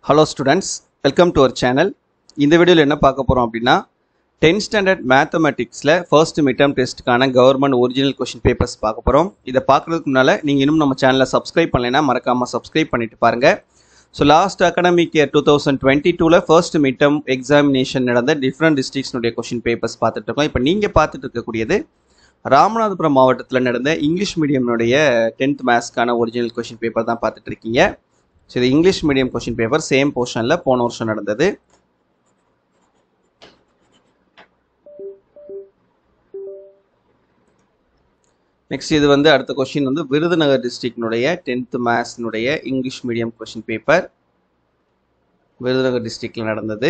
hello students welcome to our channel இந்த வீடியோவில் என்ன பார்க்க போகிறோம் அப்படின்னா டென்த் ஸ்டாண்டர்ட் மேத்தமெட்டிக்ஸில் ஃபர்ஸ்ட் மிட்டம் டெஸ்ட்டுக்கான கவர்மெண்ட் ஒரிஜினல் கொஷின் பேப்பர்ஸ் பார்க்க போகிறோம் இதை பார்க்குறதுக்கு முன்னால் நீங்கள் இன்னும் நம்ம சேனலை சப்ஸ்கிரைப் பண்ணலைன்னா மறக்காமல் சப்ஸ்கிரைப் பண்ணிட்டு பாருங்கள் so last academic year two thousand twenty டூவில் ஃபர்ஸ்ட் மிட்டம் எக்ஸாமினேஷன் நடந்த டிஃப்ரெண்ட் டிஸ்ட்ரிக்ஸ்னுடைய கொஷின் பேப்பர்ஸ் பார்த்துட்டு இருக்கோம் இப்போ நீங்கள் பார்த்துட்டு இருக்கக்கூடியது ராமநாதபுரம் மாவட்டத்தில் நடந்த இங்கிலீஷ் மீடியம்னுடைய டென்த் மேத்ஸ்க்கான ஒரிஜினல் கொஷின் பேப்பர் தான் பார்த்துட்டு இருக்கீங்க ஸோ இது English medium question paper same போர்ஷனில் போன வருஷம் நடந்தது நெக்ஸ்ட் இது வந்து அடுத்த கொஷின் வந்து விருதுநகர் டிஸ்ட்ரிக்னுடைய டென்த் மேத்ஸ்னுடைய English medium question paper Virudhunagar டிஸ்ட்ரிக்டில் நடந்தது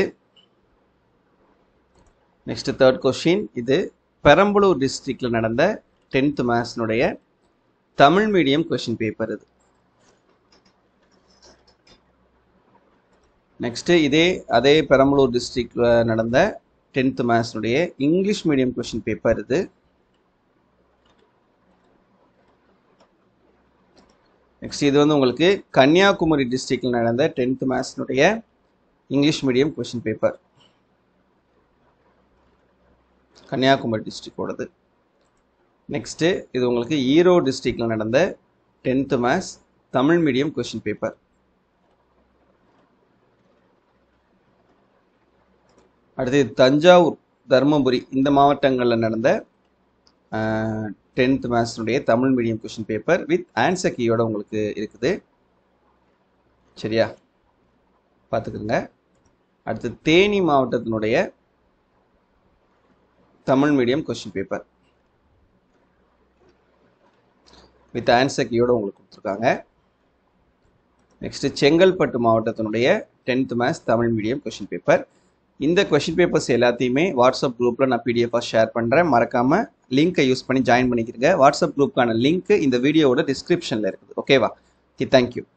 நெக்ஸ்ட் தேர்ட் கொஷின் இது பெரம்பலூர் டிஸ்ட்ரிக்டில் நடந்த டென்த் மேத்ஸ்னுடைய தமிழ் மீடியம் கொஷின் பேப்பர் இது நெக்ஸ்ட்டு இதே அதே பெரம்பலூர் டிஸ்ட்ரிக்டில் நடந்த டென்த் மேத்ஸ்னுடைய இங்கிலீஷ் மீடியம் கொஷின் பேப்பர் இது நெக்ஸ்ட் இது வந்து உங்களுக்கு கன்னியாகுமரி டிஸ்ட்ரிக்டில் நடந்த டென்த் மேத்ஸ்னுடைய English medium question paper Kanyakumari டிஸ்ட்ரிக்டோடது நெக்ஸ்ட்டு இது உங்களுக்கு ஈரோடு டிஸ்ட்ரிக்டில் நடந்த tenth maths Tamil medium question paper அடுத்து தஞ்சாவூர் தருமபுரி இந்த மாவட்டங்களில் நடந்த டென்த் மேத்ஸ்னுடைய Tamil medium question paper with answer கீயோட உங்களுக்கு இருக்குது சரியா பார்த்துக்குங்க அடுத்து தேனி மாவட்டத்தினுடைய Tamil medium question paper with answer கீயோட உங்களுக்கு கொடுத்துருக்காங்க நெக்ஸ்ட் செங்கல்பட்டு மாவட்டத்தினுடைய tenth maths Tamil medium question paper இந்த கொஷின் பேப்பர்ஸ் எல்லாத்தையுமே வாட்ஸ்அப் குரூப்பில் நான் பிடிஎஃபாக ஷேர் பண்ணுறேன் மறக்காமல் லிங்க்கை யூஸ் பண்ணி ஜாயின் பண்ணிக்கிறங்க வாட்ஸ்அப் குரூப்புக்கான லிங்க் இந்த வீடியோவோட டிஸ்கிரிப்ஷனில் இருக்குது ஓகேவா ஓகே தேங்க்யூ